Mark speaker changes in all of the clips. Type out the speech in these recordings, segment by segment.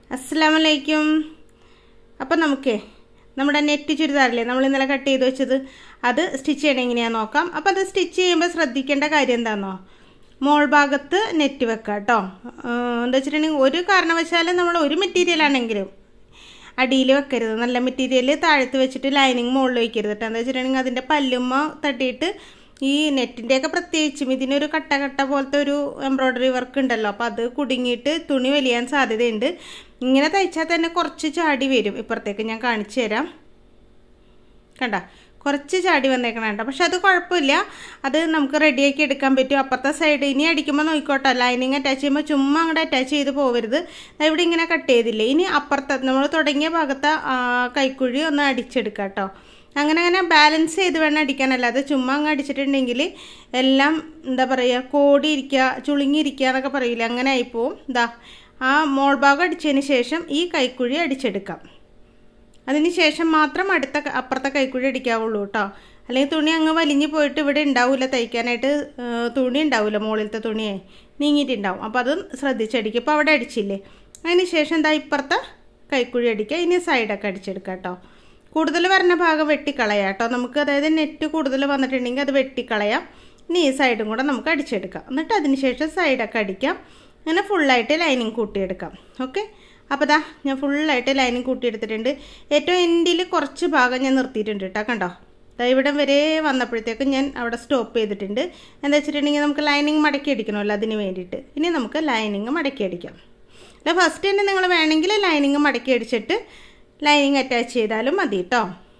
Speaker 1: അസ്സലാമലൈക്കും അപ്പം നമുക്കേ നമ്മുടെ നെറ്റ് ചുരിദാറില്ലേ നമ്മൾ ഇന്നലെ കട്ട് ചെയ്ത് വെച്ചത് അത് സ്റ്റിച്ച് ചെയ്യണം എങ്ങനെയാണെന്ന് നോക്കാം അപ്പോൾ അത് സ്റ്റിച്ച് ചെയ്യുമ്പോൾ ശ്രദ്ധിക്കേണ്ട കാര്യം എന്താണെന്നോ മോൾ ഭാഗത്ത് നെറ്റ് വെക്കുക കേട്ടോ എന്താ വെച്ചിട്ടുണ്ടെങ്കിൽ ഒരു കാരണവശാലും നമ്മൾ ഒരു മെറ്റീരിയൽ ആണെങ്കിലും അടിയിൽ വെക്കരുത് നല്ല മെറ്റീരിയൽ താഴത്ത് വെച്ചിട്ട് ലൈനിങ് മുകളിൽ വയ്ക്കരുത് കേട്ടോ എന്താ വെച്ചിട്ടുണ്ടെങ്കിൽ അതിൻ്റെ പല്ലുമ്മ തട്ടിയിട്ട് ഈ നെറ്റിൻ്റെയൊക്കെ പ്രത്യേകിച്ചും ഇതിനൊരു കട്ട കട്ട പോലത്തെ ഒരു എംബ്രോയ്ഡറി വർക്ക് ഉണ്ടല്ലോ അപ്പോൾ അത് കുടുങ്ങിയിട്ട് തുണി വലിയാൻ സാധ്യതയുണ്ട് ഇങ്ങനെ തയ്ച്ചാൽ തന്നെ കുറച്ച് ചാടി വരും ഇപ്പുറത്തേക്ക് ഞാൻ കാണിച്ചു തരാം കണ്ട കുറച്ച് ചാടി വന്നേക്കണം കേട്ടോ പക്ഷെ അത് കുഴപ്പമില്ല അത് നമുക്ക് റെഡിയാക്കി എടുക്കാൻ പറ്റും അപ്പുറത്തെ സൈഡ് ഇനി അടിക്കുമ്പോൾ നോക്കിക്കോട്ടെ ലൈനിങ് അറ്റാച്ച് ചെയ്യുമ്പോൾ ചുമ്മാ അങ്ങോട്ട് അറ്റാച്ച് ചെയ്ത് പോകരുത് ഇവിടെ ഇങ്ങനെ കട്ട് ചെയ്തില്ലേ ഇനി അപ്പുറത്തെ നമ്മൾ തുടങ്ങിയ ഭാഗത്തെ കൈക്കുഴി ഒന്ന് അടിച്ചെടുക്കാം കേട്ടോ അങ്ങനെ അങ്ങനെ ബാലൻസ് ചെയ്ത് വേണം അടിക്കാനല്ലാതെ ചുമ്മാ അങ്ങ് അടിച്ചിട്ടുണ്ടെങ്കിൽ എല്ലാം എന്താ പറയുക കോടിയിരിക്കുക ചുളുങ്ങിയിരിക്കുക എന്നൊക്കെ പറയില്ല അങ്ങനെ ആയിപ്പോവും ഇതാ ആ മോൾ ഭാഗം അടിച്ചതിന് ശേഷം ഈ കൈക്കുഴി അടിച്ചെടുക്കാം അതിന് ശേഷം മാത്രം അടുത്ത അപ്പുറത്തെ കൈക്കുഴി അടിക്കാവുള്ളൂ കേട്ടോ അല്ലെങ്കിൽ തുണി അങ്ങ് വലിഞ്ഞു പോയിട്ട് ഇവിടെ ഉണ്ടാവില്ല തയ്ക്കാനായിട്ട് തുണി ഉണ്ടാവില്ല മുകളിലത്തെ തുണിയെ നീങ്ങിയിട്ടുണ്ടാവും അപ്പോൾ അത് ശ്രദ്ധിച്ചടിക്കും ഇപ്പോൾ അവിടെ അടിച്ചില്ലേ അതിന് ശേഷം എന്താ ഇപ്പുറത്തെ കൈക്കുഴി അടിക്കുക ഇനി സൈഡൊക്കെ അടിച്ചെടുക്കാം കേട്ടോ കൂടുതൽ വരുന്ന ഭാഗം വെട്ടിക്കളയാം കേട്ടോ നമുക്ക് അതായത് നെറ്റ് കൂടുതൽ വന്നിട്ടുണ്ടെങ്കിൽ അത് വെട്ടിക്കളയാം ഇനി ഈ സൈഡും കൂടെ നമുക്ക് അടിച്ചെടുക്കാം എന്നിട്ട് അതിന് ശേഷം സൈഡൊക്കെ അടിക്കാം അങ്ങനെ ഫുള്ളായിട്ട് ലൈനിങ് കൂട്ടിയെടുക്കാം ഓക്കെ അപ്പോൾ ദാ ഞാൻ ഫുള്ളായിട്ട് ലൈനിങ് കൂട്ടിയെടുത്തിട്ടുണ്ട് ഏറ്റവും എൻഡിൽ കുറച്ച് ഭാഗം ഞാൻ നിർത്തിയിട്ടുണ്ട് കേട്ടോ കണ്ടോ ദാ ഇവിടം വരെ വന്നപ്പോഴത്തേക്കും ഞാൻ അവിടെ സ്റ്റോപ്പ് ചെയ്തിട്ടുണ്ട് എന്താ വെച്ചിട്ടുണ്ടെങ്കിൽ നമുക്ക് ലൈനിങ് മടക്കി അടിക്കണമല്ലോ അതിന് വേണ്ടിയിട്ട് ഇനി നമുക്ക് ലൈനിങ് മടക്കി അടിക്കാം അല്ല ഫസ്റ്റ് തന്നെ നിങ്ങൾ വേണമെങ്കിൽ ലൈനിങ് മടക്കി അടിച്ചിട്ട് ലൈനിങ് അറ്റാച്ച് ചെയ്താലും മതി കേട്ടോ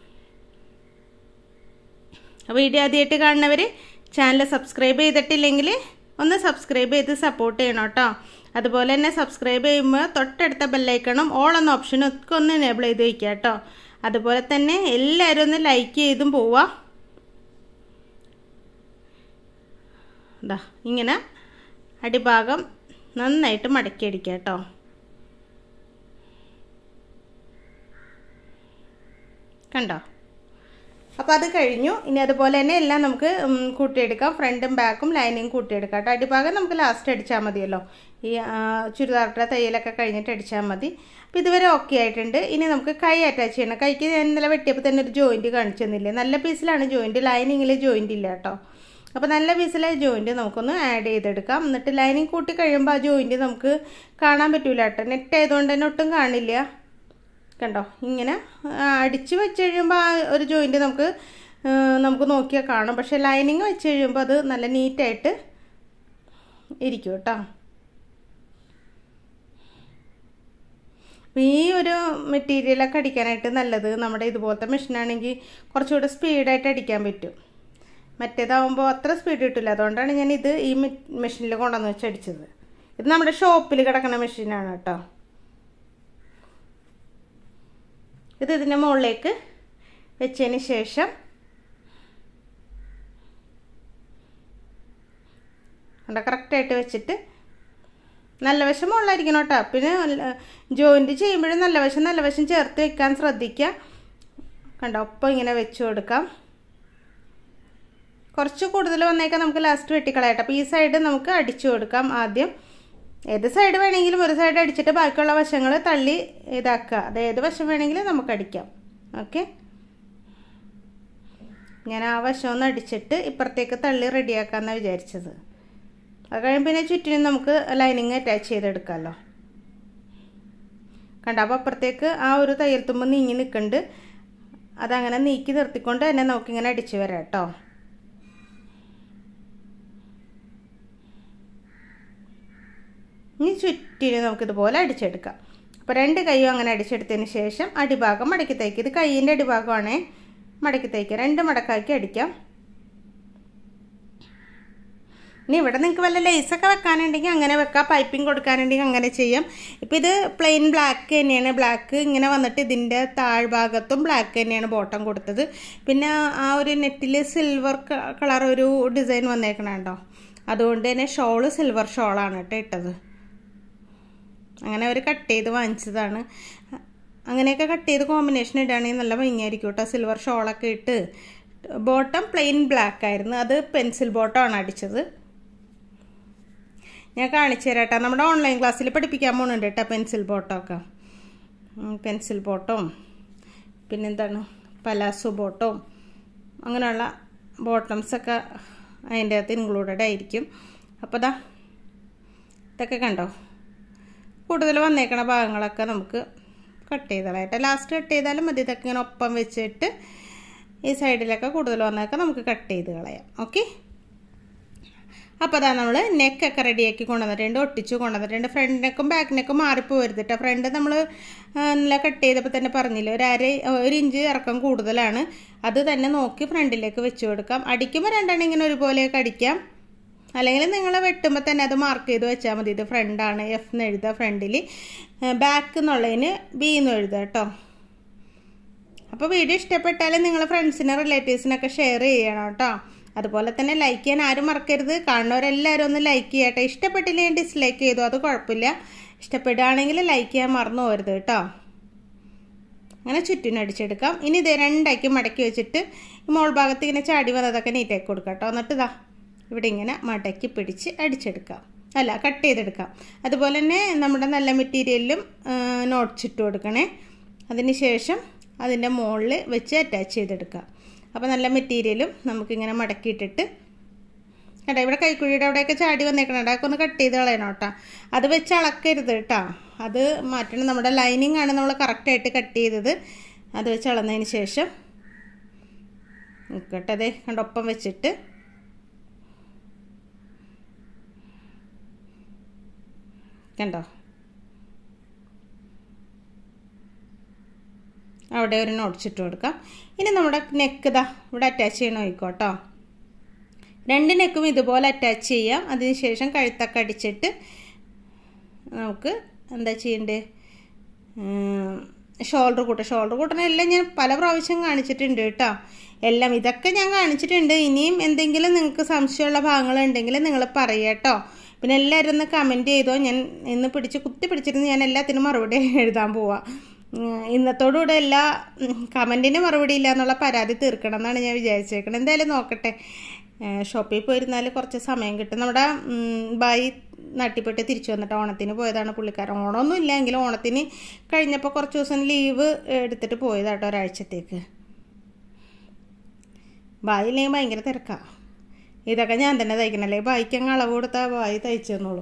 Speaker 1: വീഡിയോ ആദ്യമായിട്ട് കാണുന്നവർ ചാനൽ സബ്സ്ക്രൈബ് ചെയ്തിട്ടില്ലെങ്കിൽ ഒന്ന് സബ്സ്ക്രൈബ് ചെയ്ത് സപ്പോർട്ട് ചെയ്യണം കേട്ടോ അതുപോലെ തന്നെ സബ്സ്ക്രൈബ് ചെയ്യുമ്പോൾ തൊട്ടടുത്ത ബെല്ലൈക്കണം ഓൾ എന്ന ഓപ്ഷൻ ഒക്കെ ഒന്ന് എനേബിൾ ചെയ്ത് വയ്ക്കുക കേട്ടോ അതുപോലെ തന്നെ എല്ലാവരും ഒന്ന് ലൈക്ക് ചെയ്തും പോവുക ഇതാ ഇങ്ങനെ അടിഭാഗം നന്നായിട്ട് മടക്കി അടിക്കുക കേട്ടോ കണ്ടോ അപ്പോൾ അത് കഴിഞ്ഞു ഇനി അതുപോലെ തന്നെ എല്ലാം നമുക്ക് കൂട്ടിയെടുക്കാം ഫ്രണ്ടും ബാക്കും ലൈനിങ് കൂട്ടിയെടുക്കാം കേട്ടോ അടിഭാഗം നമുക്ക് ലാസ്റ്റ് അടിച്ചാൽ മതിയല്ലോ ഈ ചുരിദാറിൻ്റെ തയ്യലൊക്കെ കഴിഞ്ഞിട്ട് അടിച്ചാൽ മതി അപ്പോൾ ഇതുവരെ ഓക്കെ ആയിട്ടുണ്ട് ഇനി നമുക്ക് കൈ അറ്റാച്ച് ചെയ്യണം കൈക്ക് ഞാൻ ഇന്നലെ വെട്ടിയപ്പോൾ തന്നെ ഒരു ജോയിൻറ്റ് കാണിച്ചു തന്നില്ലേ നല്ല പീസിലാണ് ജോയിൻറ്റ് ലൈനിങ്ങിൽ ജോയിൻറ്റ് ഇല്ല കേട്ടോ അപ്പോൾ നല്ല പീസിലെ ജോയിൻറ്റ് നമുക്കൊന്ന് ആഡ് ചെയ്തെടുക്കാം എന്നിട്ട് ലൈനിങ് കൂട്ടി കഴിയുമ്പോൾ ആ ജോയിൻറ്റ് നമുക്ക് കാണാൻ പറ്റൂല കേട്ടോ നെറ്റ് ആയതുകൊണ്ട് തന്നെ ഒട്ടും കാണില്ല കണ്ടോ ഇങ്ങനെ അടിച്ച് വെച്ച് കഴിയുമ്പോൾ ആ ഒരു ജോയിൻറ്റ് നമുക്ക് നമുക്ക് നോക്കിയാൽ കാണും പക്ഷേ ലൈനിങ് വെച്ച് കഴിയുമ്പോൾ അത് നല്ല നീറ്റായിട്ട് ഇരിക്കും കേട്ടോ ഈ ഒരു മെറ്റീരിയലൊക്കെ അടിക്കാനായിട്ട് നല്ലത് നമ്മുടെ ഇതുപോലത്തെ മെഷീനാണെങ്കിൽ കുറച്ചുകൂടെ സ്പീഡായിട്ട് അടിക്കാൻ പറ്റും മറ്റേതാവുമ്പോൾ അത്ര സ്പീഡ് കിട്ടില്ല അതുകൊണ്ടാണ് ഞാൻ ഇത് ഈ മെഷീനിൽ കൊണ്ടുവന്ന് വെച്ച് അടിച്ചത് ഇത് നമ്മുടെ ഷോപ്പിൽ കിടക്കുന്ന മെഷീനാണ് കേട്ടോ ഇത് ഇതിൻ്റെ മുകളിലേക്ക് വെച്ചതിന് ശേഷം കണ്ട കറക്റ്റായിട്ട് വെച്ചിട്ട് നല്ല വശം മുകളിലായിരിക്കണം കേട്ടോ പിന്നെ ജോയിൻറ്റ് ചെയ്യുമ്പോഴും നല്ല വശം നല്ല വശം ചേർത്ത് വെക്കാൻ ശ്രദ്ധിക്കുക കണ്ടോ ഒപ്പം ഇങ്ങനെ വെച്ച് കൊടുക്കാം കുറച്ച് കൂടുതൽ വന്നേക്കാൻ നമുക്ക് ലാസ്റ്റ് വെട്ടിക്കളയട്ടെ അപ്പോൾ ഈ സൈഡ് നമുക്ക് അടിച്ചു കൊടുക്കാം ആദ്യം ഏത് സൈഡ് വേണമെങ്കിലും ഒരു സൈഡ് അടിച്ചിട്ട് ബാക്കിയുള്ള വശങ്ങൾ തള്ളി ഇതാക്കുക അത് ഏത് വശം വേണമെങ്കിലും നമുക്ക് അടിക്കാം ഓക്കെ ഞാൻ ആ വശം ഒന്ന് അടിച്ചിട്ട് ഇപ്പുറത്തേക്ക് തള്ളി റെഡിയാക്കാമെന്നാണ് വിചാരിച്ചത് അത് കഴിയുമ്പോൾ പിന്നെ ചുറ്റിനും നമുക്ക് ലൈനിങ് അറ്റാച്ച് ചെയ്തെടുക്കാമല്ലോ കണ്ട അപ്പോൾ അപ്പുറത്തേക്ക് ആ ഒരു തയ്യൽ തുമ്പ് നീങ്ങി നിൽക്കുന്നുണ്ട് അതങ്ങനെ നീക്കി നിർത്തിക്കൊണ്ട് തന്നെ നമുക്കിങ്ങനെ അടിച്ചു വരാം കേട്ടോ ഇനി ചുറ്റിന് നമുക്കിതുപോലെ അടിച്ചെടുക്കാം അപ്പോൾ രണ്ട് കൈയും അങ്ങനെ അടിച്ചെടുത്തതിന് ശേഷം അടിഭാഗം മടക്കി തയ്ക്കുക ഇത് കൈയിൻ്റെ അടിഭാഗമാണേ മടക്കി തയ്ക്കുക രണ്ട് മടക്കാക്കി അടിക്കാം ഇനി ഇവിടെ നിങ്ങൾക്ക് വല്ല ലേസൊക്കെ വെക്കാനുണ്ടെങ്കിൽ അങ്ങനെ വെക്കാം പൈപ്പിംഗ് കൊടുക്കാനുണ്ടെങ്കിൽ അങ്ങനെ ചെയ്യാം ഇപ്പോൾ ഇത് പ്ലെയിൻ ബ്ലാക്ക് തന്നെയാണ് ബ്ലാക്ക് ഇങ്ങനെ വന്നിട്ട് ഇതിൻ്റെ താഴ്ഭാഗത്തും ബ്ലാക്ക് തന്നെയാണ് ബോട്ടം കൊടുത്തത് പിന്നെ ആ ഒരു നെറ്റിൽ സിൽവർ കളർ ഒരു ഡിസൈൻ വന്നേക്കണുണ്ടോ അതുകൊണ്ട് തന്നെ ഷോള് സിൽവർ ഷോളാണ് കേട്ടോ ഇട്ടത് അങ്ങനെ അവർ കട്ട് ചെയ്ത് വാങ്ങിച്ചതാണ് അങ്ങനെയൊക്കെ കട്ട് ചെയ്ത് കോമ്പിനേഷൻ ഇടുകയാണെങ്കിൽ നല്ല ഭംഗിയായിരിക്കും കേട്ടോ സിൽവർ ഷോളൊക്കെ ഇട്ട് ബോട്ടം പ്ലെയിൻ ബ്ലാക്ക് ആയിരുന്നു അത് പെൻസിൽ ബോട്ടമാണ് അടിച്ചത് ഞാൻ കാണിച്ചു തരാം കേട്ടോ നമ്മുടെ ഓൺലൈൻ ക്ലാസ്സിൽ പഠിപ്പിക്കാൻ പോകുന്നുണ്ട് കേട്ടോ പെൻസിൽ ബോട്ടമൊക്കെ പെൻസിൽ ബോട്ടും പിന്നെന്താണ് പലാസോ ബോട്ടും അങ്ങനെയുള്ള ബോട്ടംസൊക്കെ അതിൻ്റെ അകത്ത് ഇൻക്ലൂഡഡ് ആയിരിക്കും അപ്പോൾ ദാ ഇതൊക്കെ കണ്ടോ കൂടുതൽ വന്നേക്കണ ഭാഗങ്ങളൊക്കെ നമുക്ക് കട്ട് ചെയ്തളായിട്ട് ലാസ്റ്റ് കട്ട് ചെയ്താലും മതി ഇതൊക്കെ ഇങ്ങനെ ഒപ്പം വെച്ചിട്ട് ഈ സൈഡിലൊക്കെ കൂടുതൽ വന്നൊക്കെ നമുക്ക് കട്ട് ചെയ്ത് കളയാം ഓക്കെ അപ്പോൾ അതാ നമ്മൾ നെക്കൊക്കെ റെഡിയാക്കി കൊണ്ടുവന്നിട്ടുണ്ട് ഒട്ടിച്ച് കൊണ്ടുവന്നിട്ടുണ്ട് ഫ്രണ്ട് നെക്കും ബാക്ക് നെക്കും മാറിപ്പോരുത് കേട്ടോ ഫ്രണ്ട് നമ്മൾ നല്ല കട്ട് ചെയ്തപ്പോൾ തന്നെ പറഞ്ഞില്ല ഒരു അര ഒരു ഇഞ്ച് ഇറക്കം കൂടുതലാണ് അത് തന്നെ നോക്കി ഫ്രണ്ടിലേക്ക് വെച്ച് കൊടുക്കാം അടിക്കുമ്പോൾ രണ്ടെണ്ണം ഇങ്ങനെ ഒരുപോലെയൊക്കെ അടിക്കാം അല്ലെങ്കിൽ നിങ്ങൾ വെട്ടുമ്പോൾ തന്നെ അത് മാർക്ക് ചെയ്ത് വെച്ചാൽ മതി ഇത് ഫ്രണ്ടാണ് എഫ് എന്ന് എഴുതുക ഫ്രണ്ടിൽ ബാക്ക് എന്നുള്ളതിന് ബി എന്ന് എഴുതുക കേട്ടോ അപ്പോൾ വീഡിയോ ഇഷ്ടപ്പെട്ടാലും നിങ്ങൾ ഫ്രണ്ട്സിനെ റിലേറ്റീവ്സിനൊക്കെ ഷെയർ ചെയ്യണം കേട്ടോ അതുപോലെ തന്നെ ലൈക്ക് ചെയ്യാൻ ആരും മറക്കരുത് കാണുന്നവരെല്ലാവരും ഒന്ന് ലൈക്ക് ചെയ്യട്ടെ ഇഷ്ടപ്പെട്ടില്ലെങ്കിൽ ഡിസ്ലൈക്ക് ചെയ്തു അത് കുഴപ്പമില്ല ഇഷ്ടപ്പെടുകയാണെങ്കിൽ ലൈക്ക് ചെയ്യാൻ മറന്നു പോകരുത് കേട്ടോ അങ്ങനെ ചുറ്റിനും അടിച്ചെടുക്കാം ഇനി ഇത് രണ്ടാക്കി മടക്കി വെച്ചിട്ട് മോൾ ഭാഗത്ത് ഇങ്ങനെ ചാടി വന്നതൊക്കെ നീറ്റാക്കി കൊടുക്കാം കേട്ടോ എന്നിട്ട് ഇതാ ഇവിടെ ഇങ്ങനെ മടക്കി പിടിച്ച് അടിച്ചെടുക്കാം അല്ല കട്ട് ചെയ്തെടുക്കാം അതുപോലെ തന്നെ നമ്മുടെ നല്ല മെറ്റീരിയലിലും നോട്ട്സ് ഇട്ട് കൊടുക്കണേ അതിന് ശേഷം അതിൻ്റെ മുകളിൽ വെച്ച് അറ്റാച്ച് ചെയ്തെടുക്കാം അപ്പോൾ നല്ല മെറ്റീരിയലും നമുക്കിങ്ങനെ മടക്കിയിട്ടിട്ട് കേട്ടോ ഇവിടെ കൈക്കുഴിയുടെ അവിടെയൊക്കെ ചാടി വന്നേക്കണം അതൊക്കെ ഒന്ന് കട്ട് ചെയ്ത് കളയണം കേട്ടോ അത് വെച്ച് അളക്കരുത് കേട്ടോ അത് മാറ്റണം നമ്മുടെ ലൈനിങ് ആണ് നമ്മൾ കറക്റ്റായിട്ട് കട്ട് ചെയ്തത് അത് വെച്ച് അളന്നതിന് ശേഷം നിൽക്കട്ടെ അതെ കണ്ടൊപ്പം വെച്ചിട്ട് കണ്ടോ അവിടെ ഒരു നോട്ട്സ് ഇട്ട് കൊടുക്കാം ഇനി നമ്മുടെ നെക്ക് ഇതാ ഇവിടെ അറ്റാച്ച് ചെയ്യണം നോക്കോട്ടോ രണ്ട് നെക്കും ഇതുപോലെ അറ്റാച്ച് ചെയ്യാം അതിനുശേഷം കഴുത്തൊക്കെ അടിച്ചിട്ട് നമുക്ക് എന്താ ചെയ്യണ്ടേ ഷോൾഡർ കൂട്ടം ഷോൾഡർ കൂട്ടണെല്ലാം ഞാൻ പല പ്രാവശ്യം കാണിച്ചിട്ടുണ്ട് കേട്ടോ എല്ലാം ഇതൊക്കെ ഞാൻ കാണിച്ചിട്ടുണ്ട് ഇനിയും എന്തെങ്കിലും നിങ്ങൾക്ക് സംശയമുള്ള ഭാഗങ്ങളുണ്ടെങ്കിൽ നിങ്ങൾ പറയുക കേട്ടോ പിന്നെ എല്ലാവരും ഒന്ന് കമൻറ്റ് ചെയ്തോ ഞാൻ ഇന്ന് പിടിച്ച് കുത്തി പിടിച്ചിരുന്ന് ഞാൻ എല്ലാത്തിനും മറുപടി എഴുതാൻ പോവാം ഇന്നത്തോടുകൂടെ എല്ലാ കമൻറ്റിന് മറുപടി ഇല്ല എന്നുള്ള പരാതി തീർക്കണം എന്നാണ് ഞാൻ വിചാരിച്ചേക്കുന്നത് എന്തായാലും നോക്കട്ടെ ഷോപ്പിൽ പോയിരുന്നാൽ കുറച്ച് സമയം കിട്ടും നമ്മുടെ ബായി നട്ടിപ്പെട്ട് തിരിച്ചു വന്നിട്ട് ഓണത്തിന് പോയതാണ് പുള്ളിക്കാരൻ ഓണമൊന്നും ഇല്ലെങ്കിലും ഓണത്തിന് കഴിഞ്ഞപ്പോൾ കുറച്ച് ദിവസം ലീവ് എടുത്തിട്ട് പോയതാട്ടോ ഒരാഴ്ചത്തേക്ക് ബായി ഇല്ലെങ്കിൽ ഭയങ്കര തിരക്കാണ് ഇതൊക്കെ ഞാൻ തന്നെ തയ്ക്കണല്ലേ ബായിക്ക് അങ്ങ് അളവ് കൊടുത്താൽ ബായി തയ്ച്ചു തന്നോളൂ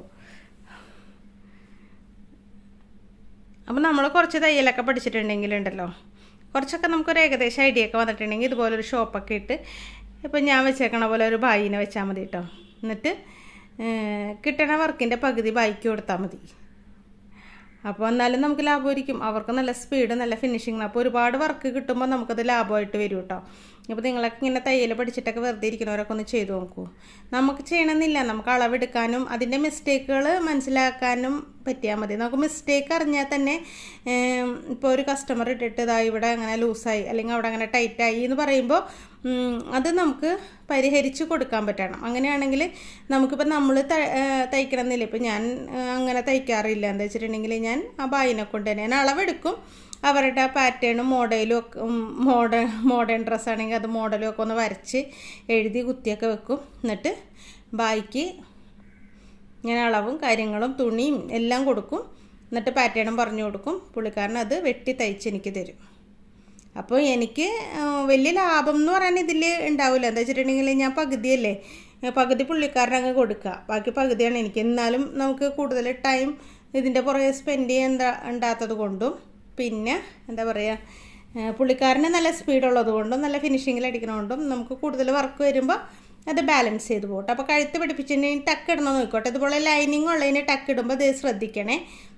Speaker 1: അപ്പം നമ്മൾ കുറച്ച് തയ്യലൊക്കെ പഠിച്ചിട്ടുണ്ടെങ്കിലുണ്ടല്ലോ കുറച്ചൊക്കെ നമുക്കൊരു ഏകദേശം ഐഡിയ ഒക്കെ വന്നിട്ടുണ്ടെങ്കിൽ ഇതുപോലൊരു ഷോപ്പൊക്കെ ഇട്ട് ഇപ്പം ഞാൻ വെച്ചേക്കണ പോലെ ഒരു ബായിനെ വെച്ചാൽ മതി കേട്ടോ എന്നിട്ട് കിട്ടണ വർക്കിൻ്റെ പകുതി ബായിക്ക് കൊടുത്താൽ മതി അപ്പോൾ എന്നാലും നമുക്ക് ലാഭമായിരിക്കും അവർക്ക് നല്ല സ്പീഡ് നല്ല ഫിനിഷിങ് അപ്പോൾ ഒരുപാട് വർക്ക് കിട്ടുമ്പോൾ നമുക്കത് ലാഭമായിട്ട് വരും കേട്ടോ അപ്പോൾ നിങ്ങളൊക്കെ ഇങ്ങനെ തയ്യൽ പഠിച്ചിട്ടൊക്കെ വെറുതെ ഇരിക്കുന്നവരൊക്കെ ഒന്ന് ചെയ്തു നോക്കൂ നമുക്ക് ചെയ്യണമെന്നില്ല നമുക്ക് അളവെടുക്കാനും അതിൻ്റെ മിസ്റ്റേക്കുകൾ മനസ്സിലാക്കാനും പറ്റിയാൽ മതി നമുക്ക് മിസ്റ്റേക്ക് അറിഞ്ഞാൽ തന്നെ ഇപ്പോൾ ഒരു കസ്റ്റമർ ഇട്ടിട്ട് ഇതാ ഇവിടെ അങ്ങനെ ലൂസായി അല്ലെങ്കിൽ അവിടെ അങ്ങനെ ടൈറ്റായി എന്ന് പറയുമ്പോൾ അത് നമുക്ക് പരിഹരിച്ച് കൊടുക്കാൻ പറ്റണം അങ്ങനെയാണെങ്കിൽ നമുക്കിപ്പോൾ നമ്മൾ തയ്ക്കണമെന്നില്ല ഇപ്പം ഞാൻ അങ്ങനെ തയ്ക്കാറില്ല എന്താ വെച്ചിട്ടുണ്ടെങ്കിൽ ഞാൻ ആ ബായിനെ കൊണ്ട് തന്നെ ഞാൻ അളവെടുക്കും അവരുടെ പാറ്റേണും മോഡലും ഒക്കെ മോഡേൺ മോഡേൺ ഡ്രസ്സാണെങ്കിൽ അത് മോഡലും ഒക്കെ ഒന്ന് വരച്ച് എഴുതി കുത്തിയൊക്കെ വെക്കും എന്നിട്ട് ബായിക്ക് ഞാൻ അളവും കാര്യങ്ങളും തുണിയും എല്ലാം കൊടുക്കും എന്നിട്ട് പാറ്റേണും പറഞ്ഞു കൊടുക്കും പുള്ളിക്കാരൻ അത് വെട്ടി തയ്ച്ച് എനിക്ക് തരും അപ്പോൾ എനിക്ക് വലിയ ലാഭം എന്ന് പറയാൻ ഇതിൽ ഉണ്ടാവില്ല എന്താ വെച്ചിട്ടുണ്ടെങ്കിൽ ഞാൻ പകുതിയല്ലേ പകുതി പുള്ളിക്കാരൻ അങ്ങ് കൊടുക്കുക ബാക്കി പകുതിയാണ് എനിക്ക് എന്നാലും നമുക്ക് കൂടുതൽ ടൈം ഇതിൻ്റെ പുറകെ സ്പെൻഡ് ചെയ്യാൻ ഉണ്ടാത്തത് കൊണ്ടും പിന്നെ എന്താ പറയുക പുള്ളിക്കാരന് നല്ല സ്പീഡുള്ളത് കൊണ്ടും നല്ല ഫിനിഷിങ്ങിൽ അടിക്കണതുകൊണ്ടും നമുക്ക് കൂടുതൽ വർക്ക് വരുമ്പോൾ അത് ബാലൻസ് ചെയ്ത് പോകട്ടെ അപ്പോൾ കഴുത്ത് പിടിപ്പിച്ചിട്ടുണ്ടെങ്കിൽ ടക്ക് ഇടണം നോക്കട്ടെ ഇതുപോലെ ലൈനിങ് ഉള്ളതിന് ടക്ക് ഇടുമ്പോൾ ഇത് ശ്രദ്ധിക്കണേ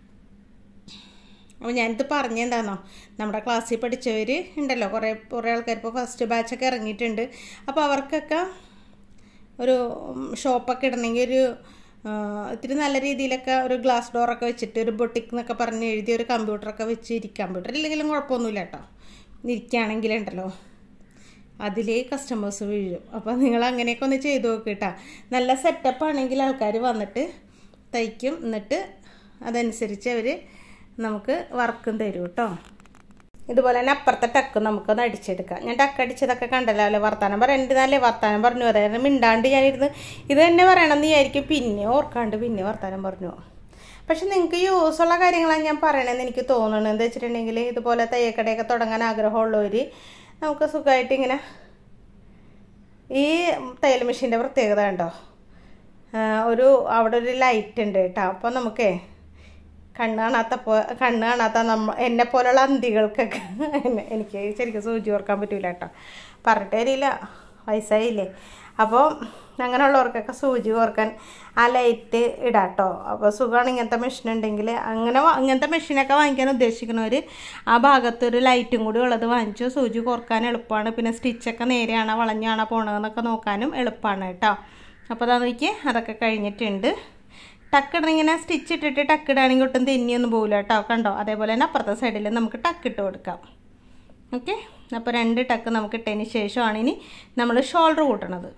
Speaker 1: അപ്പോൾ ഞാനിത് പറഞ്ഞെന്താണോ നമ്മുടെ ക്ലാസ്സിൽ പഠിച്ചവർ ഉണ്ടല്ലോ കുറേ കുറേ ആൾക്കാർ ഇപ്പോൾ ഫസ്റ്റ് ബാച്ചൊക്കെ ഇറങ്ങിയിട്ടുണ്ട് അപ്പോൾ അവർക്കൊക്കെ ഒരു ഷോപ്പൊക്കെ ഇടണമെങ്കിൽ ഒരു ഇത്തിരി നല്ല രീതിയിലൊക്കെ ഒരു ഗ്ലാസ് ഡോറൊക്കെ വെച്ചിട്ട് ഒരു ബൊട്ടിക് എന്നൊക്കെ പറഞ്ഞ് എഴുതി ഒരു കമ്പ്യൂട്ടറൊക്കെ വെച്ച് ഇരിക്കാം കമ്പ്യൂട്ടർ ഇല്ലെങ്കിലും കുഴപ്പമൊന്നുമില്ല കേട്ടോ ഇരിക്കുകയാണെങ്കിലുണ്ടല്ലോ അതിലേ കസ്റ്റമേഴ്സ് വീഴും അപ്പോൾ നിങ്ങൾ അങ്ങനെയൊക്കെ ഒന്ന് ചെയ്ത് നോക്ക് കേട്ടോ നല്ല സെറ്റപ്പ് ആണെങ്കിൽ ആൾക്കാർ വന്നിട്ട് തയ്ക്കും എന്നിട്ട് അതനുസരിച്ച് അവർ നമുക്ക് വർക്കും തരും കേട്ടോ ഇതുപോലെ തന്നെ അപ്പുറത്തെ ടക്ക് നമുക്കൊന്ന് അടിച്ചെടുക്കാം ഞാൻ ടക്ക് അടിച്ചതൊക്കെ കണ്ടല്ലോ അല്ലേ വർത്താനം പറയണ്ടല്ലേ വർത്താനം പറഞ്ഞു അതായത് മിണ്ടാണ്ട് ഞാനിരുന്ന് ഇത് തന്നെ പറയണമെന്ന് വിചാരിക്കും പിന്നെ ഓർക്കാണ്ട് പിന്നെ വർത്താനം പറഞ്ഞു പക്ഷെ നിങ്ങൾക്ക് യൂസ് ഉള്ള കാര്യങ്ങളാണ് ഞാൻ പറയണമെന്ന് എനിക്ക് തോന്നുന്നത് എന്താ വെച്ചിട്ടുണ്ടെങ്കിൽ ഇതുപോലെ തയ്യക്കടയൊക്കെ തുടങ്ങാൻ ആഗ്രഹമുള്ളവർ നമുക്ക് സുഖമായിട്ട് ഇങ്ങനെ ഈ തയ്യൽ മെഷീൻ്റെ പ്രത്യേകത ഉണ്ടോ ഒരു അവിടെ ഒരു ലൈറ്റ് ഉണ്ട് കേട്ടോ അപ്പോൾ നമുക്കേ കണ്ണ് കാണാത്ത പോ കണ്ണ് കാണാത്ത നമ്മ എന്നെ പോലുള്ള അന്തികൾക്കൊക്കെ എന്നെ- എനിക്ക് ശരിക്കും സൂചി ഓർക്കാൻ പറ്റൂല കേട്ടോ പറഞ്ഞിട്ട് തരില്ല വയസ്സായില്ലേ അപ്പോൾ അങ്ങനെയുള്ളവർക്കൊക്കെ സൂചി ഓർക്കാൻ ആ ലൈറ്റ് ഇടാം കേട്ടോ അപ്പോൾ സുഖമാണ് ഇങ്ങനത്തെ മെഷീൻ ഉണ്ടെങ്കിൽ അങ്ങനെ വാ- ഇങ്ങനത്തെ മെഷീനൊക്കെ വാങ്ങിക്കാൻ ഉദ്ദേശിക്കുന്നവർ ആ ഭാഗത്തൊരു ലൈറ്റും കൂടി ഉള്ളത് വാങ്ങിച്ചു സൂചി കോർക്കാൻ എളുപ്പമാണ് പിന്നെ സ്റ്റിച്ചൊക്കെ നേരെയാണോ വളഞ്ഞാണോ പോണതെന്നൊക്കെ നോക്കാനും എളുപ്പമാണ് കേട്ടോ അപ്പോൾ അതാ നോക്കി അതൊക്കെ കഴിഞ്ഞിട്ടുണ്ട് ടക്കിടണിങ്ങനെ സ്റ്റിച്ച് ഇട്ടിട്ട് ടക്കിടാണെങ്കിൽ ഒട്ടും തെന്നിയൊന്നും പോകില്ല കേട്ടോ കണ്ടോ അതേപോലെ തന്നെ അപ്പുറത്തെ സൈഡിൽ നമുക്ക് ടക്കിട്ട് കൊടുക്കാം ഓക്കെ അപ്പോൾ രണ്ട് ടക്ക് നമുക്ക് ഇട്ടതിന് ശേഷമാണ് ഇനി നമ്മൾ ഷോൾഡർ കൂട്ടണത്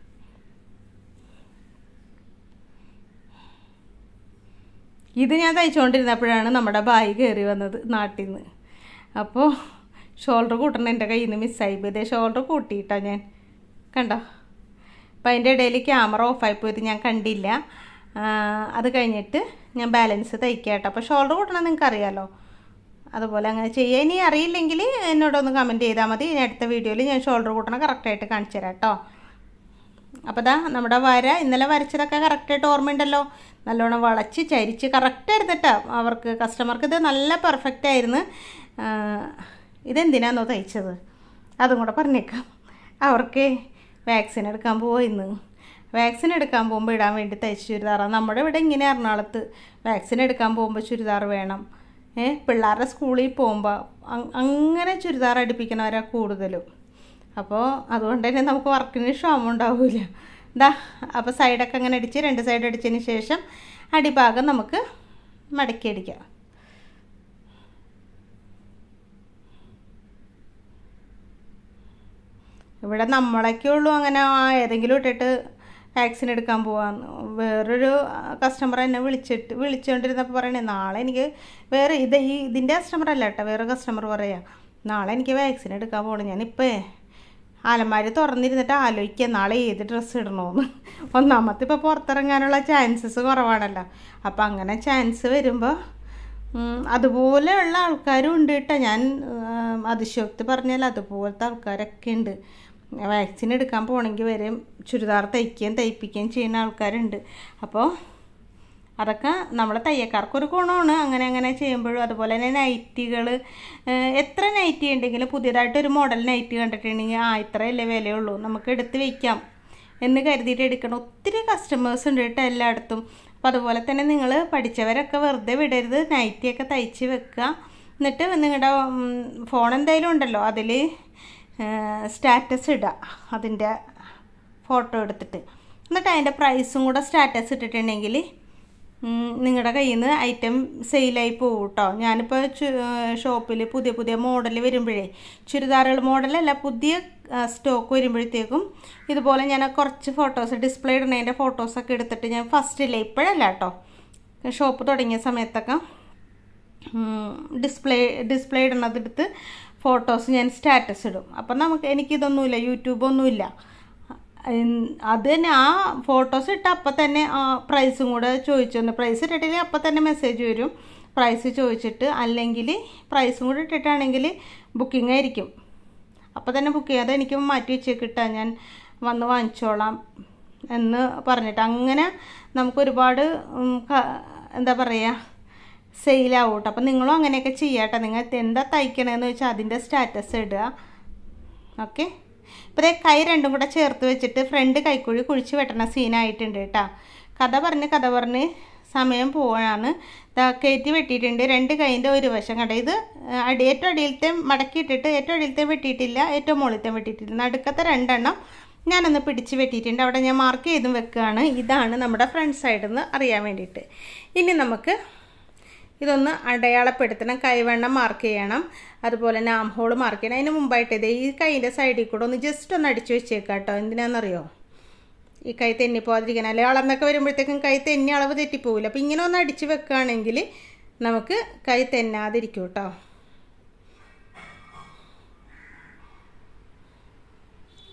Speaker 1: ഇത് ഞാൻ തയ്ച്ചുകൊണ്ടിരുന്നപ്പോഴാണ് നമ്മുടെ ബായി കയറി വന്നത് നാട്ടിൽ നിന്ന് അപ്പോൾ ഷോൾഡർ കൂട്ടണ എൻ്റെ കയ്യിൽ നിന്ന് മിസ്സായി പോയി ഇതേ ഷോൾഡർ കൂട്ടിയിട്ടോ ഞാൻ കണ്ടോ അപ്പം അതിൻ്റെ ഇടയിൽ ക്യാമറ ഓഫായി പോയത് ഞാൻ കണ്ടില്ല ആ, അത് കഴിഞ്ഞിട്ട് ഞാൻ ബാലൻസ് തയ്ക്കാം കേട്ടോ അപ്പോൾ ഷോൾഡർ കൂട്ടണം നിങ്ങൾക്ക് അറിയാമല്ലോ അതുപോലെ അങ്ങനെ ചെയ്യുക ഇനി അറിയില്ലെങ്കിൽ എന്നോടൊന്ന് കമൻറ്റ് ചെയ്താൽ മതി ഇനി അടുത്ത വീഡിയോയിൽ ഞാൻ ഷോൾഡർ കൂട്ടണം കറക്റ്റായിട്ട് കാണിച്ചു തരാം കേട്ടോ അപ്പോൾ ദാ നമ്മുടെ വര ഇന്നലെ വരച്ചതൊക്കെ കറക്റ്റായിട്ട് ഓർമ്മയുണ്ടല്ലോ നല്ലോണം വളച്ച് ചരിച്ച് കറക്റ്റ് ആയിരുന്നിട്ടാ അവർക്ക് കസ്റ്റമർക്ക് ഇത് നല്ല പെർഫെക്റ്റ് ആയിരുന്നു ആ, ഇതെന്തിനാന്നോ തയ്ച്ചത് അതും കൂടെ പറഞ്ഞേക്കാം അവർക്ക് വാക്സിൻ എടുക്കാൻ പോയിന്ന് വാക്സിൻ എടുക്കാൻ പോകുമ്പോൾ ഇടാൻ വേണ്ടി തയ്ച്ച ചുരിദാറാണ് നമ്മുടെ ഇവിടെ ഇങ്ങനെ എറണാകുളത്ത് വാക്സിൻ എടുക്കാൻ പോകുമ്പോൾ ചുരിദാർ വേണം ഏ പിള്ളേരുടെ സ്കൂളിൽ പോകുമ്പോൾ അ- അങ്ങനെ ചുരിദാർ അടുപ്പിക്കണവരാ കൂടുതലും അപ്പോൾ അതുകൊണ്ട് തന്നെ നമുക്ക് വർക്കിന് ക്ഷമം ഉണ്ടാവില്ല ഇതാ അപ്പോൾ സൈഡൊക്കെ അങ്ങനെ അടിച്ച് രണ്ട് സൈഡ് അടിച്ചതിന് ശേഷം അടിഭാഗം നമുക്ക് മടക്കി അടിക്കാം ഇവിടെ നമ്മളൊക്കെ ഉള്ളൂ അങ്ങനെ ആ ഏതെങ്കിലും ഇട്ടിട്ട് വാക്സിൻ എടുക്കാൻ പോവാന്ന് വേറൊരു കസ്റ്റമർ എന്നെ വിളിച്ചിട്ട് വിളിച്ചുകൊണ്ടിരുന്നപ്പോൾ പറയണേ നാളെ എനിക്ക് വേറെ ഇത് ഈ ഇതിൻ്റെ കസ്റ്റമർ അല്ല കേട്ടോ വേറെ കസ്റ്റമർ പറയാ നാളെ എനിക്ക് വാക്സിൻ എടുക്കാൻ പോകണം ഞാനിപ്പോൾ അലമാരി തുറന്നിരുന്നിട്ട് ആലോചിക്കുക നാളെ ഏത് ഡ്രസ്സ് ഇടണമെന്ന് ഒന്നാമത്തെ ഇപ്പോൾ പുറത്തിറങ്ങാനുള്ള ചാൻസസ് കുറവാണല്ലോ അപ്പോൾ അങ്ങനെ ചാൻസ് വരുമ്പോൾ ഉം, അതുപോലെയുള്ള ആൾക്കാരും ഉണ്ട് കേട്ടോ ഞാൻ ഉം, അതിശയോക്തി പറഞ്ഞാൽ അതുപോലത്തെ ആൾക്കാരൊക്കെ ഉണ്ട് വാക്സിൻ എടുക്കാൻ പോകണമെങ്കിൽ വരെ ചുരിദാർ തയ്ക്കുകയും തയ്പ്പിക്കുകയും ചെയ്യുന്ന ആൾക്കാരുണ്ട് അപ്പോൾ അതൊക്കെ നമ്മളെ തയ്യക്കാർക്കൊരു ഗുണമാണ് അങ്ങനെ അങ്ങനെ ചെയ്യുമ്പോഴും അതുപോലെ തന്നെ നൈറ്റികൾ എത്ര നൈറ്റി ഉണ്ടെങ്കിലും പുതിയതായിട്ട് ഒരു മോഡൽ നൈറ്റി കണ്ടിട്ടുണ്ടെങ്കിൽ ആ ഇത്രയല്ലേ വിലയുള്ളൂ നമുക്ക് എടുത്ത് വയ്ക്കാം എന്ന് കരുതിയിട്ട് എടുക്കണം ഒത്തിരി കസ്റ്റമേഴ്സ് ഉണ്ട് കേട്ടോ എല്ലായിടത്തും അപ്പോൾ അതുപോലെ തന്നെ നിങ്ങൾ പഠിച്ചവരൊക്കെ വെറുതെ വിടരുത് നൈറ്റിയൊക്കെ തയ്ച്ച് വെക്കുക എന്നിട്ട് നിങ്ങളുടെ ഫോൺ എന്തായാലും ഉണ്ടല്ലോ അതിൽ സ്റ്റാറ്റസ് ഇടുക അതിൻ്റെ ഫോട്ടോ എടുത്തിട്ട് എന്നിട്ട് അതിൻ്റെ പ്രൈസും കൂടെ സ്റ്റാറ്റസ് ഇട്ടിട്ടുണ്ടെങ്കിൽ നിങ്ങളുടെ കയ്യിൽ നിന്ന് ഐറ്റം സെയിലായി പോകും കേട്ടോ ഞാനിപ്പോൾ ഷോപ്പിൽ പുതിയ പുതിയ മോഡൽ വരുമ്പോഴേ ചുരിദാറുകൾ മോഡലല്ല പുതിയ സ്റ്റോക്ക് വരുമ്പോഴത്തേക്കും ഇതുപോലെ ഞാൻ കുറച്ച് ഫോട്ടോസ് ഡിസ്പ്ലേ ഇടുന്നതിൻ്റെ ഫോട്ടോസൊക്കെ എടുത്തിട്ട് ഞാൻ ഫസ്റ്റില്ലേ ഇപ്പോഴല്ല കേട്ടോ ഷോപ്പ് തുടങ്ങിയ സമയത്തൊക്കെ ഡിസ്പ്ലേ ഡിസ്പ്ലേ ഇടുന്നതെടുത്ത് ഫോട്ടോസ് ഞാൻ സ്റ്റാറ്റസ് ഇടും അപ്പം നമുക്ക് എനിക്കിതൊന്നുമില്ല യൂട്യൂബൊന്നുമില്ല ഉം, അത് തന്നെ ആ ഫോട്ടോസ് ഇട്ട അപ്പം തന്നെ ആ പ്രൈസും കൂടെ ചോദിച്ചു തന്നു പ്രൈസ് ഇട്ടിട്ടില്ലെങ്കിൽ അപ്പം തന്നെ മെസ്സേജ് വരും പ്രൈസ് ചോദിച്ചിട്ട് അല്ലെങ്കിൽ പ്രൈസും കൂടെ ഇട്ടിട്ടാണെങ്കിൽ ബുക്കിംഗ് ആയിരിക്കും അപ്പം തന്നെ ബുക്ക് ചെയ്യാതെ എനിക്ക് മാറ്റി വെച്ചേക്കിട്ടാ ഞാൻ വന്ന് വാങ്ങിച്ചോളാം എന്ന് പറഞ്ഞിട്ട് അങ്ങനെ നമുക്ക് ഒരുപാട് ഉം, ക- എന്താ പറയുക സെയിലാവും കേട്ടോ അപ്പം നിങ്ങളും അങ്ങനെയൊക്കെ ചെയ്യാട്ടോ നിങ്ങൾ എന്താ തയ്ക്കണേന്ന് വെച്ചാൽ അതിൻ്റെ സ്റ്റാറ്റസ് ഇടുക ഓക്കെ ഇപ്പോൾ ദേ കൈ രണ്ടും കൂടെ ചേർത്ത് വെച്ചിട്ട് ഫ്രണ്ട് കൈക്കുഴി കുഴിച്ച് വെട്ടണ സീനായിട്ടുണ്ട് കേട്ടോ കഥ പറഞ്ഞ് കഥ പറഞ്ഞ് സമയം പോവാണ് ദാ കയറ്റി വെട്ടിയിട്ടുണ്ട് രണ്ട് കൈൻ്റെ ഒരു വശം കണ്ട ഇത് അടി ഏറ്റവും അടിയിലത്തെ മടക്കിയിട്ടിട്ട് ഏറ്റവും അടിയിലത്തെ വെട്ടിയിട്ടില്ല ഏറ്റവും മുകളിലത്തെ വെട്ടിയിട്ടില്ല നടുക്കത്തെ രണ്ടെണ്ണം ഞാനൊന്ന് പിടിച്ച് വെട്ടിയിട്ടുണ്ട് അവിടെ ഞാൻ മാർക്ക് ചെയ്തും വെക്കുകയാണ് ഇതാണ് നമ്മുടെ ഫ്രണ്ട് സൈഡിൽ നിന്ന് അറിയാൻ വേണ്ടിയിട്ട് ഇനി നമുക്ക് ഇതൊന്ന് അടയാളപ്പെടുത്തണം കൈവണ്ണം മാർക്ക് ചെയ്യണം അതുപോലെ തന്നെ ആം ഹോൾ മാർക്ക് ചെയ്യണം അതിന് മുമ്പായിട്ട് ഇതേ ഈ കൈൻ്റെ സൈഡിൽ കൂടെ ഒന്ന് ജസ്റ്റ് ഒന്ന് അടിച്ചു വെച്ചേക്കാം കേട്ടോ എന്തിനാണെന്നറിയോ ഈ കൈ തെന്നിപ്പോവാതിരിക്കാൻ അല്ലെങ്കിൽ അളന്നൊക്കെ വരുമ്പോഴത്തേക്കും കൈ തെന്നി അളവ് തെറ്റിപ്പോവില്ല അപ്പം ഇങ്ങനെ ഒന്ന് അടിച്ച് വെക്കുകയാണെങ്കിൽ നമുക്ക് കൈ തെന്നാതിരിക്കും കേട്ടോ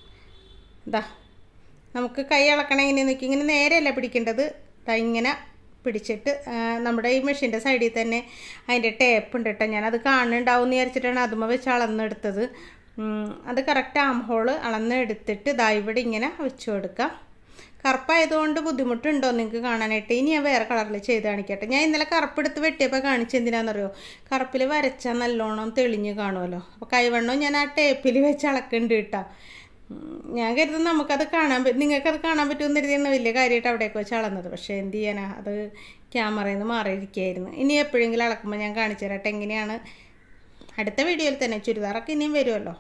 Speaker 1: ഇതാ നമുക്ക് കൈ ഇളക്കണം ഇങ്ങനെ നിൽക്കും ഇങ്ങനെ നേരെയല്ല പിടിക്കേണ്ടത് ദാ ഇങ്ങനെ പിടിച്ചിട്ട് ആ, നമ്മുടെ ഈ മെഷീൻ്റെ സൈഡിൽ തന്നെ അതിൻ്റെ ടേപ്പ് ഉണ്ട് കേട്ടോ ഞാനത് കാണുന്നുണ്ടാവും എന്ന് വിചാരിച്ചിട്ടാണ് അതുമ്മ വെച്ച് അളന്നെടുത്തത് ഉം, അത് കറക്റ്റ് ആം ഹോള് അളന്നെടുത്തിട്ട് ദാ ഇവിടെ ഇങ്ങനെ വെച്ച് കൊടുക്കാം കറുപ്പായതുകൊണ്ട് ബുദ്ധിമുട്ടുണ്ടോ നിങ്ങൾക്ക് കാണാനായിട്ട് ഇനി ഞാൻ വേറെ കളറിൽ ചെയ്ത് കാണിക്കട്ടെ ഞാൻ ഇന്നലെ കറുപ്പെടുത്ത് വെട്ടിയപ്പോൾ കാണിച്ച എന്തിനാണെന്നറിയോ കറുപ്പിൽ വരച്ചാൽ നല്ലോണം തെളിഞ്ഞ് കാണുമല്ലോ അപ്പോൾ കൈവണ്ണവും ഞാൻ ആ ടേപ്പിൽ വെച്ച് അളക്കുന്നുണ്ട് കേട്ടോ ഉം, ഞാൻ കരുതുന്നു നമുക്കത് കാണാൻ പറ്റും നിങ്ങൾക്കത് കാണാൻ പറ്റുമെന്ന് കരുതിയാണ് വലിയ കാര്യമായിട്ട് അവിടേക്ക് വെച്ച് അളന്നത് പക്ഷേ എന്ത് ചെയ്യാനാ അത് ക്യാമറയിൽ നിന്ന് മാറിയിരിക്കുകയായിരുന്നു ഇനി എപ്പോഴെങ്കിലും അളക്കുമ്പോൾ ഞാൻ കാണിച്ചു തരാട്ടെ എങ്ങനെയാണ് അടുത്ത വീഡിയോയിൽ തന്നെ ചുരിദാറൊക്കെ ഇനിയും വരുമല്ലോ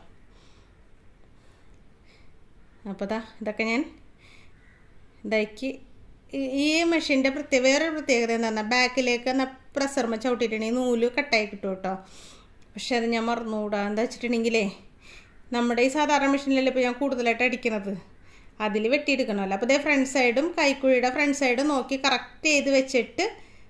Speaker 1: അപ്പോൾ ദാ ഇതൊക്കെ ഞാൻ ഇതാക്കി ഈ- ഈ മെഷീൻ്റെ പ്രത്യേക വേറൊരു പ്രത്യേകത എന്താ പറഞ്ഞാൽ ബാക്കിലേക്ക് എന്നാൽ പ്രസർമ ചവിട്ടിയിട്ടുണ്ടെങ്കിൽ നൂല് കട്ടായി കിട്ടും കേട്ടോ പക്ഷെ അത് ഞാൻ മറന്നുകൂടാ എന്താ വെച്ചിട്ടുണ്ടെങ്കിലേ നമ്മുടെ ഈ സാധാരണ മെഷീനിലല്ലേ ഇപ്പോൾ ഞാൻ കൂടുതലായിട്ട് അടിക്കുന്നത് അതിൽ വെട്ടിയെടുക്കണമല്ലോ അപ്പോൾ ഇതേ ഫ്രണ്ട് സൈഡും കൈക്കുഴിയുടെ ഫ്രണ്ട് സൈഡും നോക്കി കറക്റ്റ് ചെയ്ത് വെച്ചിട്ട്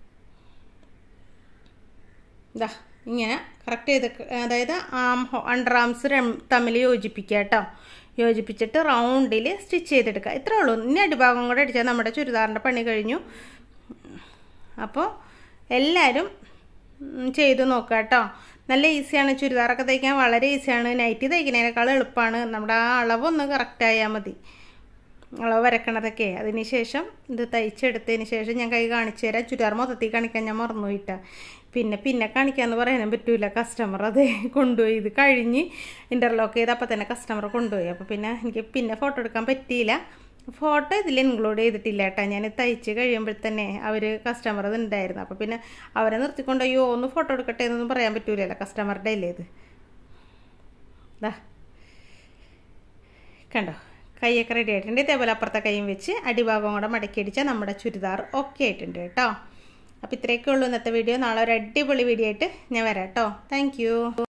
Speaker 1: ഇതാ ഇങ്ങനെ കറക്റ്റ് ചെയ്ത് അതായത് ആം അണ്ടർ ആംസ് തമ്മിൽ യോജിപ്പിക്കുക കേട്ടോ യോജിപ്പിച്ചിട്ട് റൗണ്ടിൽ സ്റ്റിച്ച് ചെയ്തെടുക്കുക ഇത്രേ ഉള്ളൂ ഇനി അടിഭാഗം കൂടെ അടിച്ചാൽ നമ്മുടെ ചുരിദാറിൻ്റെ പണി കഴിഞ്ഞു അപ്പോൾ എല്ലാവരും ഉം, ചെയ്ത് നോക്കുക കേട്ടോ നല്ല ഈസിയാണ് ചുരിദാറൊക്കെ തയ്ക്കാൻ വളരെ ഈസിയാണ് നൈറ്റി തയ്ക്കുന്നതിനേക്കാൾ എളുപ്പമാണ് നമ്മുടെ ആ അളവൊന്ന് കറക്റ്റ് ആയാൽ മതി അളവ് വരക്കണതൊക്കെ അതിന് ശേഷം ഇത് തയ്ച്ചെടുത്തതിന് ശേഷം ഞാൻ കൈ കാണിച്ചു തരാം ചുരിദാർ മൊത്തത്തിൽ കാണിക്കാൻ ഞാൻ മറന്നുപോയിട്ടാ പിന്നെ പിന്നെ കാണിക്കാമെന്ന് പറയാനും പറ്റൂല കസ്റ്റമർ അത് കൊണ്ടുപോയി ഇത് കഴിഞ്ഞ് ഇൻ്റർലോക്ക് ചെയ്ത് അപ്പോൾ തന്നെ കസ്റ്റമർ കൊണ്ടുപോയി അപ്പോൾ പിന്നെ എനിക്ക് പിന്നെ ഫോട്ടോ എടുക്കാൻ പറ്റിയില്ല ഫോട്ടോ ഇതിൽ ഇൻക്ലൂഡ് ചെയ്തിട്ടില്ല കേട്ടോ ഞാൻ തയ്ച്ച് കഴിയുമ്പോൾ തന്നെ അവർ കസ്റ്റമർ ഇത് ഉണ്ടായിരുന്നു അപ്പോൾ പിന്നെ അവരെ നിർത്തിക്കൊണ്ട് അയ്യോ ഒന്ന് ഫോട്ടോ എടുക്കട്ടെ എന്നൊന്നും പറയാൻ പറ്റൂലല്ലോ കസ്റ്റമറുടെ അല്ലേ ഇത് ദാ കണ്ടോ കൈയൊക്കെ റെഡി ആയിട്ടുണ്ട് ഇതേപോലെ അപ്പുറത്തെ കൈയും വെച്ച് അടിഭാഗം കൂടെ മടക്കി അടിച്ചാൽ നമ്മുടെ ചുരിദാർ ഓക്കെ ആയിട്ടുണ്ട് കേട്ടോ അപ്പോൾ ഇത്രയൊക്കെ ഉള്ളൂ ഇന്നത്തെ വീഡിയോ നാളെ ഒരു അടിപൊളി വീഡിയോ ആയിട്ട് ഞാൻ വരാം കേട്ടോ താങ്ക്